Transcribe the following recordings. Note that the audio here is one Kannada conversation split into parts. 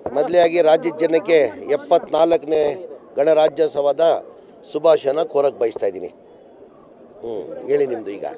ಮೊದಲೇ ಆಗಿ ರಾಜ್ಯದ ಜನಕ್ಕೆ ಎಪ್ಪತ್ನಾಲ್ಕನೇ ಗಣರಾಜ್ಯೋತ್ಸವದ ಶುಭಾಶಯನ ಕೋರಕ್ಕೆ ಬಯಸ್ತಾ ಇದ್ದೀನಿ ಹ್ಞೂ ಹೇಳಿ ನಿಮ್ಮದು ಈಗ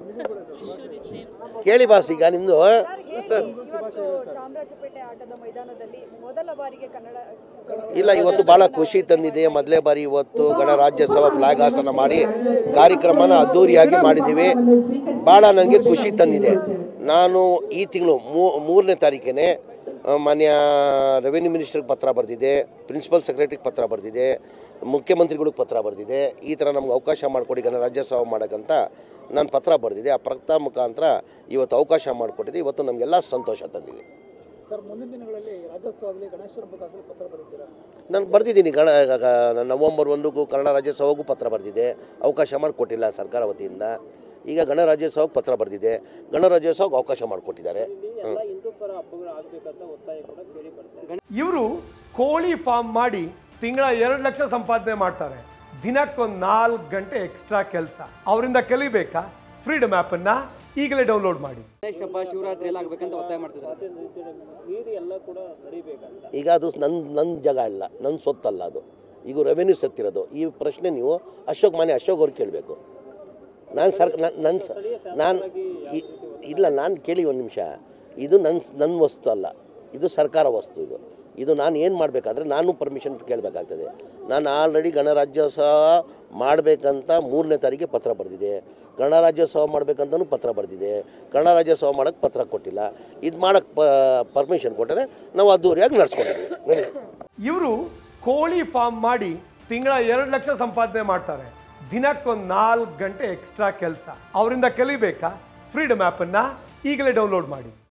ಕೇಳಿ ಬಾಸ್ ಈಗ ನಿಮ್ಮದು ಸರ್ ಇವತ್ತು ಚಾಮರಾಜಪೇಟೆ ಆಟದ ಮೈದಾನದಲ್ಲಿ ಮೊದಲ ಬಾರಿಗೆ ಕನ್ನಡ ಇಲ್ಲ ಇವತ್ತು ಭಾಳ ಖುಷಿ ತಂದಿದೆ ಮೊದಲೇ ಬಾರಿ ಇವತ್ತು ಗಣರಾಜ್ಯೋತ್ಸವ ಫ್ಲಾಗ್ ಹಾಸನ ಮಾಡಿ ಕಾರ್ಯಕ್ರಮನ ಅದ್ಧೂರಿಯಾಗಿ ಮಾಡಿದ್ದೀವಿ ಭಾಳ ನನಗೆ ಖುಷಿ ತಂದಿದೆ ನಾನು ಈ ತಿಂಗಳು ಮೂರನೇ ತಾರೀಕಿನೇ ಆ, ಮಾನ್ಯ ರೆವೆನ್ಯೂ ಮಿನಿಸ್ಟ್ರಿಗೆ ಪತ್ರ ಬರೆದಿದೆ ಪ್ರಿನ್ಸಿಪಲ್ ಸೆಕ್ರೆಟ್ರಿಗೆ ಪತ್ರ ಬರೆದಿದೆ ಮುಖ್ಯಮಂತ್ರಿಗಳಿಗೆ ಪತ್ರ ಬರೆದಿದೆ ಈ ಥರ ನಮ್ಗೆ ಅವಕಾಶ ಮಾಡಿಕೊಡಿ ಗಣರಾಜ್ಯೋತ್ಸವ ಮಾಡೋಕ್ಕಂತ ನಾನು ಪತ್ರ ಬರೆದಿದೆ ಆ ಪತ್ರ ಮುಖಾಂತರ ಇವತ್ತು ಅವಕಾಶ ಮಾಡಿಕೊಟ್ಟಿದೆ ಇವತ್ತು ನಮಗೆಲ್ಲ ಸಂತೋಷ ತಂದಿದೆ ಸರ್ ಮುಂದಿನ ದಿನಗಳಲ್ಲಿ ರಾಜ್ಯೋತ್ಸವ ಆಗಲಿ ಗಣೇಶ ಹಬ್ಬಕ್ಕಾಗಲಿ ಪತ್ರ ಬರೀತೀರಾ ನಾನು ಬರೆದಿದ್ದೀನಿ ಗಣ ಗ- ನವಂಬರ್ ಒಂದಕ್ಕೂ ಕನ್ನಡ ರಾಜ್ಯೋತ್ಸವಕ್ಕೂ ಪತ್ರ ಬರೆದಿದೆ ಅವಕಾಶ ಮಾಡಿಕೊಟ್ಟಿಲ್ಲ ಸರ್ಕಾರ ವತಿಯಿಂದ ಈಗ ಗಣರಾಜ್ಯೋತ್ಸವಕ್ಕೆ ಪತ್ರ ಬರೆದಿದೆ ಗಣರಾಜ್ಯೋತ್ಸವಕ್ಕೆ ಅವಕಾಶ ಮಾಡಿಕೊಟ್ಟಿದ್ದಾರೆ ಹ್ಮ್. ಹಿಂದೂ ಪರ ಹಬ್ಬಗಳು ಆಗಬೇಕಂತ ಒತ್ತಾಯ ಕೂಡ ಕೇಳಿ ಬರ್ತದೆ ಇವರು ಕೋಳಿ ಫಾರ್ಮ್ ಮಾಡಿ ತಿಂಗಳ ಎರಡು ಲಕ್ಷ ಸಂಪಾದನೆ ಮಾಡ್ತಾರೆ ದಿನಕ್ಕೊಂದು ನಾಲ್ಕು ಗಂಟೆ ಎಕ್ಸ್ಟ್ರಾ ಕೆಲಸ ಅವರಿಂದ ಕಲಿಬೇಕಾ ಫ್ರೀಡಮ್ ಆ್ಯಪನ್ನು ಈಗಲೇ ಡೌನ್ಲೋಡ್ ಮಾಡಿ ಗಣೇಶ ಹಬ್ಬ ಶಿವರಾತ್ರಿ ಎಲ್ಲ ಆಗ್ಬೇಕಂತ ಒತ್ತಾಯ ಮಾಡ್ತಿದ್ದಾರೆ ನೀರು ಎಲ್ಲ ಕೂಡ ನಡಿಬೇಕಂತ ಈಗ ಅದು ನನ್ನ ನನ್ನ ಜಾಗ ಇಲ್ಲ ನನ್ನ ಸೊತ್ತಲ್ಲ ಅದು ಈಗ ರೆವೆನ್ಯೂ ಸತ್ತಿರೋದು ಈ ಪ್ರಶ್ನೆ ನೀವು ಅಶೋಕ್ ಮಾನ್ಯ ಅಶೋಕ್ ಅವ್ರಿಗೆ ಕೇಳಬೇಕು ನಾನು ಸರ್ ನನ್ನ ಸ ನಾನು ಇ- ಇಲ್ಲ ನಾನು ಕೇಳಿ ಒಂದು ನಿಮಿಷ ಇದು ನನ್ನ ನನ್ನ ವಸ್ತು ಅಲ್ಲ ಇದು ಸರ್ಕಾರ ವಸ್ತು ಇದು ಇದು ನಾನು ಏನು ಮಾಡಬೇಕಾದ್ರೆ ನಾನು ಪರ್ಮಿಷನ್ ಕೇಳಬೇಕಾಗ್ತದೆ ನಾನು ಆಲ್ರೆಡಿ ಗಣರಾಜ್ಯೋತ್ಸವ ಮಾಡಬೇಕಂತ ಮೂರನೇ ತಾರೀಕಿಗೆ ಪತ್ರ ಬರೆದಿದೆ ಗಣರಾಜ್ಯೋತ್ಸವ ಮಾಡಬೇಕಂತಲೂ ಪತ್ರ ಬರೆದಿದೆ ಗಣರಾಜ್ಯೋತ್ಸವ ಮಾಡೋಕ್ಕೆ ಪತ್ರ ಕೊಟ್ಟಿಲ್ಲ ಇದು ಮಾಡೋಕ್ಕೆ ಪರ್ಮಿಷನ್ ಕೊಟ್ಟರೆ ನಾವು ಅದ್ದೂರಿಯಾಗಿ ನಡ್ಸ್ಕೊಂಡಿದ್ದೀವಿ ನಡಿ. ಇವರು ಕೋಳಿ ಫಾರ್ಮ್ ಮಾಡಿ ತಿಂಗಳ ಎರಡು ಲಕ್ಷ ಸಂಪಾದನೆ ಮಾಡ್ತಾರೆ ದಿನಕ್ಕೊಂದು ನಾಲ್ಕು ಗಂಟೆ ಎಕ್ಸ್ಟ್ರಾ ಕೆಲಸ ಅವರಿಂದ ಕಲಿಬೇಕಾ ಫ್ರೀಡಮ್ ಆ್ಯಪನ್ನು ಈಗಲೇ ಡೌನ್ಲೋಡ್ ಮಾಡಿ